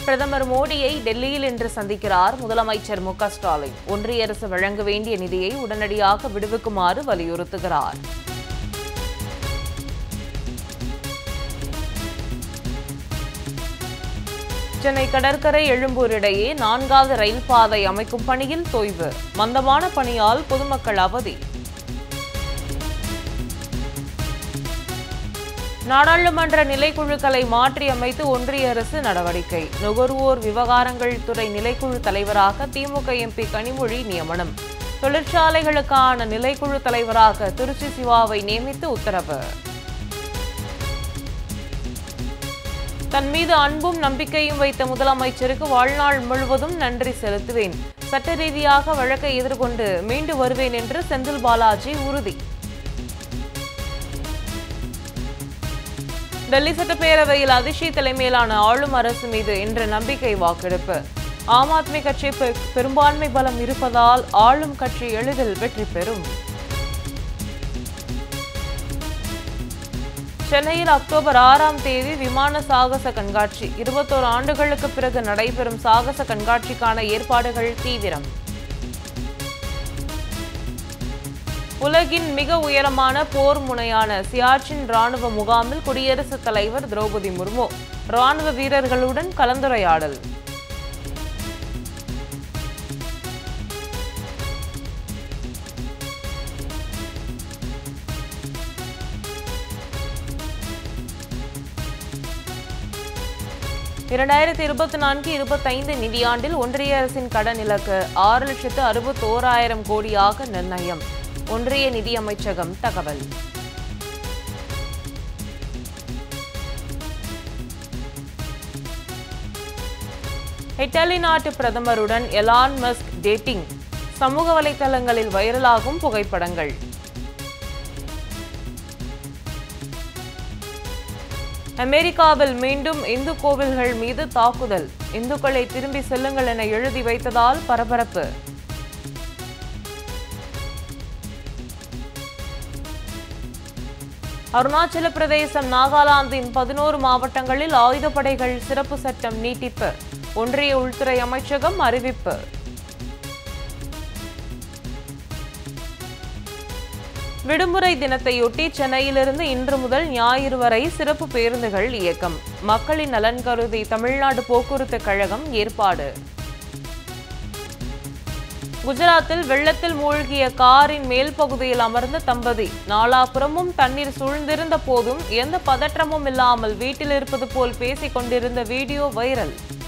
பிரதமர் மோடியை டெல்லியில் இன்று சந்திக்கிறார் முதலமைச்சர் மு க ஸ்டாலின் ஒன்றிய அரசு வழங்க வேண்டிய நிதியை உடனடியாக விடுவிக்குமாறு வலியுறுத்துகிறார் சென்னை கடற்கரை எழும்பூர் இடையே நான்காவது ரயில் பாதை அமைக்கும் பணியில் தொய்வு மந்தமான பணியால் பொதுமக்கள் அவதி நாடாளுமன்ற நிலைக்குழுக்களை மாற்றி அமைத்து ஒன்றிய அரசு நடவடிக்கை நுகர்வோர் விவகாரங்கள் துறை நிலைக்குழு தலைவராக திமுக எம்பி கனிமொழி நியமனம் தொழிற்சாலைகளுக்கான நிலைக்குழு தலைவராக திருச்சி சிவாவை நியமித்து உத்தரவு தன் மீது அன்பும் நம்பிக்கையும் வைத்த முதலமைச்சருக்கு வாழ்நாள் முழுவதும் நன்றி செலுத்துவேன் சட்ட ரீதியாக வழக்கை எதிர்கொண்டு மீண்டு வருவேன் என்று செந்தில் பாலாஜி உறுதி டெல்லி சட்டப்பேரவையில் அதிஷி தலைமையிலான ஆளும் அரசு மீது இன்று நம்பிக்கை வாக்கெடுப்பு ஆம் ஆத்மி கட்சி பெ- பெரும்பான்மை பலம் இருப்பதால் ஆளும் கட்சி எளிதில் வெற்றி பெறும் சென்னையில் அக்டோபர் ஆறாம் தேதி விமான சாகச கண்காட்சி இருபத்தோரு ஆண்டுகளுக்கு பிறகு நடைபெறும் சாகச கண்காட்சிக்கான ஏற்பாடுகள் தீவிரம் உலகின் மிக உயரமான போர் முனையான சியாச்சின் ராணுவ முகாமில் குடியரசுத் தலைவர் திரௌபதி முர்மு ராணுவ வீரர்களுடன் கலந்துரையாடல் இரண்டாயிரத்தி இருபத்தி நான்கு இருபத்தைந்து நிதியாண்டில் ஒன்றிய அரசின் கடன் இலக்கு ஆறு லட்சத்து அறுபத்தோராயிரம் கோடியாக நிர்ணயம் ஒன்றிய நிதியமைச்சகம் தகவல் இத்தாலி நாட்டு பிரதமருடன் எலான் மஸ்க் டேட்டிங் சமூக வலைதளங்களில் வைரலாகும் புகைப்படங்கள் அமெரிக்காவில் மீண்டும் இந்து கோவில்கள் மீது தாக்குதல் இந்துக்களை திரும்பி செல்லுங்கள் என எழுதி வைத்ததால் பரபரப்பு அருணாச்சல பிரதேசம் நாகாலாந்தின் பதினோரு மாவட்டங்களில் ஆயுதப்படைகள் சிறப்பு சட்டம் நீட்டிப்பு ஒன்றிய உள்துறை அமைச்சகம் அறிவிப்பு விடுமுறை தினத்தையொட்டி சென்னையிலிருந்து இன்று முதல் ஞாயிறு வரை சிறப்பு பேருந்துகள் இயக்கம் மக்களின் நலன் கருதி தமிழ்நாடு போக்குவரத்து கழகம் ஏற்பாடு குஜராத்தில் வெள்ளத்தில் மூழ்கிய காரின் மேல் பகுதியில் அமர்ந்த தம்பதி நாலாபுறமும் தண்ணீர் சூழ்ந்திருந்த போதும் எந்த பதற்றமும் இல்லாமல் வீட்டில் இருப்பது போல் பேசிக் கொண்டிருந்த வீடியோ வைரல்